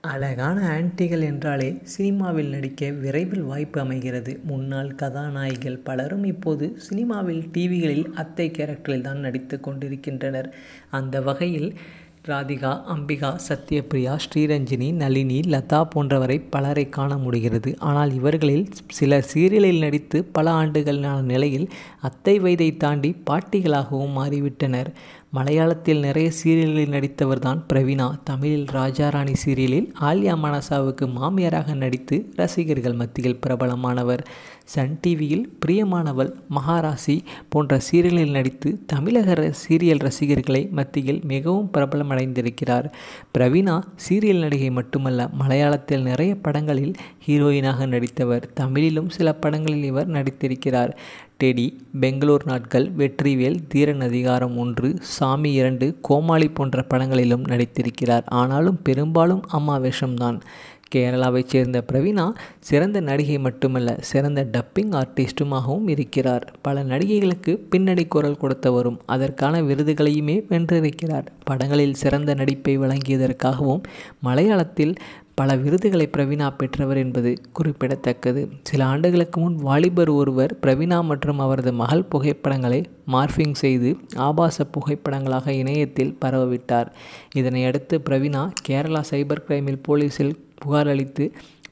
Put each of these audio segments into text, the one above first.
அழகான ஆன்ட்டிகள் என்றாலே சினிமாவில் நடிக்க விரைவில் வாய்ப்பு அமைகிறது முன்னாள் கதாநாயகிகள் பலரும் இப்போது சினிமாவில் டிவிகளில் அத்தை கேரக்டரில் தான் நடித்து கொண்டிருக்கின்றனர் அந்த வகையில் ராதிகா அம்பிகா சத்யபிரியா ஸ்ரீரஞ்சினி நளினி லதா போன்றவரை பலரை காண முடிகிறது ஆனால் இவர்களில் சிலர் சீரியலில் நடித்து பல ஆண்டுகளான நிலையில் அத்தை வயதை தாண்டி பாட்டிகளாகவும் மாறிவிட்டனர் மலையாளத்தில் நிறைய சீரியல்களில் நடித்தவர் தான் பிரவீனா தமிழில் ராஜாராணி சீரியலில் ஆல்யா மனசாவுக்கு மாமியாராக நடித்து ரசிகர்கள் மத்தியில் பிரபலமானவர் சன் டிவியில் பிரியமானவள் மகாராசி போன்ற சீரியலில் நடித்து தமிழக சீரியல் ரசிகர்களை மத்தியில் மிகவும் பிரபலமடைந்திருக்கிறார் பிரவீனா சீரியல் நடிகை மட்டுமல்ல மலையாளத்தில் நிறைய படங்களில் ஹீரோயினாக நடித்தவர் தமிழிலும் சில படங்களில் இவர் நடித்திருக்கிறார் டெடி பெங்களூர் நாட்கள் வெற்றிவேல் தீரன் அதிகாரம் ஒன்று சாமி இரண்டு கோமாளி போன்ற படங்களிலும் நடித்திருக்கிறார் ஆனாலும் பெரும்பாலும் அம்மா வேஷம்தான் கேரளாவைச் சேர்ந்த பிரவீனா சிறந்த நடிகை மட்டுமல்ல சிறந்த டப்பிங் ஆர்டிஸ்டுமாகவும் இருக்கிறார் பல நடிகைகளுக்கு பின்னணி குரல் கொடுத்தவரும் அதற்கான விருதுகளையுமே வென்றிருக்கிறார் படங்களில் சிறந்த நடிப்பை வழங்கியதற்காகவும் மலையாளத்தில் பல விருதுகளை பிரவீனா பெற்றவர் என்பது குறிப்பிடத்தக்கது சில ஆண்டுகளுக்கு முன் வாலிபர் ஒருவர் பிரவீனா மற்றும் அவரது மகள் புகைப்படங்களை மார்பிங் செய்து ஆபாச புகைப்படங்களாக இணையத்தில் பரவவிட்டார் இதனையடுத்து பிரவீனா கேரளா சைபர் கிரைமில் போலீசில் புகார் அளித்து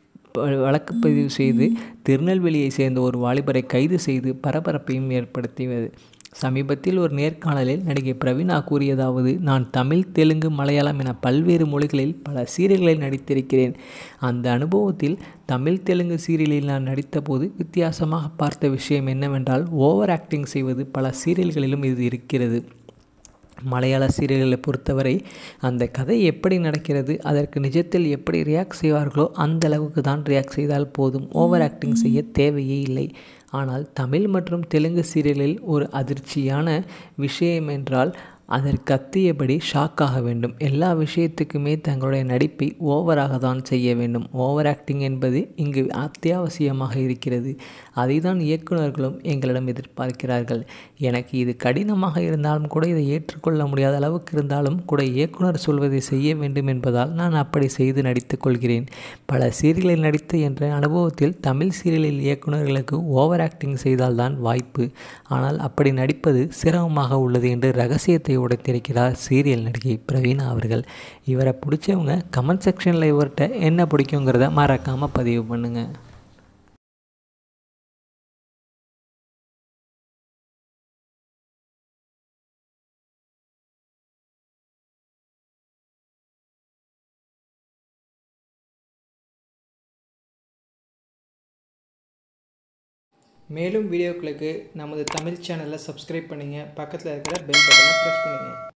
வழக்கு பதிவு செய்து திருநெல்வேலியை சேர்ந்த ஒரு வாலிபரை கைது செய்து பரபரப்பையும் ஏற்படுத்தியது சமீபத்தில் ஒரு நேர்காணலில் நடிகை பிரவீனா கூறியதாவது நான் தமிழ் தெலுங்கு மலையாளம் என பல்வேறு மொழிகளில் பல சீரியல்களில் நடித்திருக்கிறேன் அந்த அனுபவத்தில் தமிழ் தெலுங்கு சீரியலில் நான் நடித்தபோது வித்தியாசமாக பார்த்த விஷயம் என்னவென்றால் ஓவர் ஆக்டிங் செய்வது பல சீரியல்களிலும் இது இருக்கிறது மலையாள சீரியல்களை பொறுத்தவரை அந்த கதை எப்படி நடக்கிறது அதற்கு நிஜத்தில் எப்படி ரியாக்ட் செய்வார்களோ அந்த அளவுக்கு தான் ரியாக்ட் செய்தால் போதும் ஓவர் ஆக்டிங் செய்ய தேவையே இல்லை ஆனால் தமிழ் மற்றும் தெலுங்கு சீரியலில் ஒரு அதிர்ச்சியான விஷயம் என்றால் அதற்கு அத்தியபடி ஷாக்காக வேண்டும் எல்லா விஷயத்துக்குமே தங்களுடைய நடிப்பை ஓவராக தான் செய்ய வேண்டும் ஓவர் ஆக்டிங் என்பது இங்கு அத்தியாவசியமாக இருக்கிறது அதை தான் இயக்குநர்களும் எங்களிடம் எதிர்பார்க்கிறார்கள் எனக்கு இது கடினமாக இருந்தாலும் கூட இதை ஏற்றுக்கொள்ள முடியாத அளவுக்கு இருந்தாலும் கூட இயக்குனர் சொல்வதை செய்ய வேண்டும் என்பதால் நான் அப்படி செய்து நடித்துக் கொள்கிறேன் பல சீரியலில் நடித்து என்ற அனுபவத்தில் தமிழ் சீரியலில் இயக்குநர்களுக்கு ஓவர் ஆக்டிங் செய்தால்தான் வாய்ப்பு ஆனால் அப்படி நடிப்பது சிரமமாக உள்ளது என்று ரகசியத்தை உடைத்திருக்கிறார் சீரியல் நடிகை பிரவீனா அவர்கள் இவரை பிடிச்சவங்க கமெண்ட் செக்ஷனில் இவர்கிட்ட என்ன பிடிக்குங்கிறத மறக்காமல் பதிவு பண்ணுங்கள் மேலும் வீடியோக்களுக்கு நமது தமிழ் சேனலை சப்ஸ்கிரைப் பண்ணுங்கள் பக்கத்தில் இருக்கிற பெல் பட்டனை ப்ரெஸ் பண்ணுங்கள்